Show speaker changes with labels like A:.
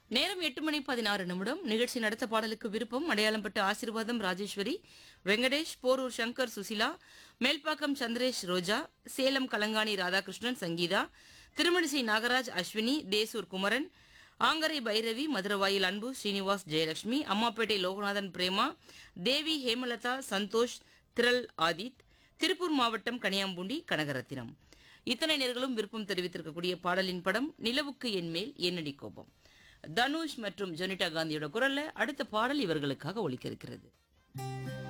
A: நேரம் எட்டு மணி பதினாறு நிமிடம் நிகழ்ச்சி நடத்த பாடலுக்கு விருப்பம் அடையாளம்பட்டு ஆசீர்வாதம் ராஜேஸ்வரி வெங்கடேஷ் போரூர் சங்கர் சுசிலா மேல்பாக்கம் சந்திரேஷ் ரோஜா சேலம் கலங்காணி ராதாகிருஷ்ணன் சங்கீதா திருமணிசை நாகராஜ் அஸ்வினி தேசூர் குமரன் ஆங்கரை பைரவி மதுரவாயில் அன்பு ஸ்ரீனிவாஸ் ஜெயலட்சுமி அம்மாப்பேட்டை லோகநாதன் பிரேமா தேவி ஹேமலதா சந்தோஷ் திரள் ஆதித் திருப்பூர் மாவட்டம் கனியாம்பூண்டி கனகரத்தினம் இத்தனை நேர்களும் விருப்பம் தெரிவித்திருக்கக்கூடிய பாடலின் படம் நிலவுக்கு என் மேல் என்னடி கோபம் தனுஷ் மற்றும் ஜொனிட்டா காந்தியோட குரல்ல அடுத்த பாடல் இவர்களுக்காக ஒலிக்க இருக்கிறது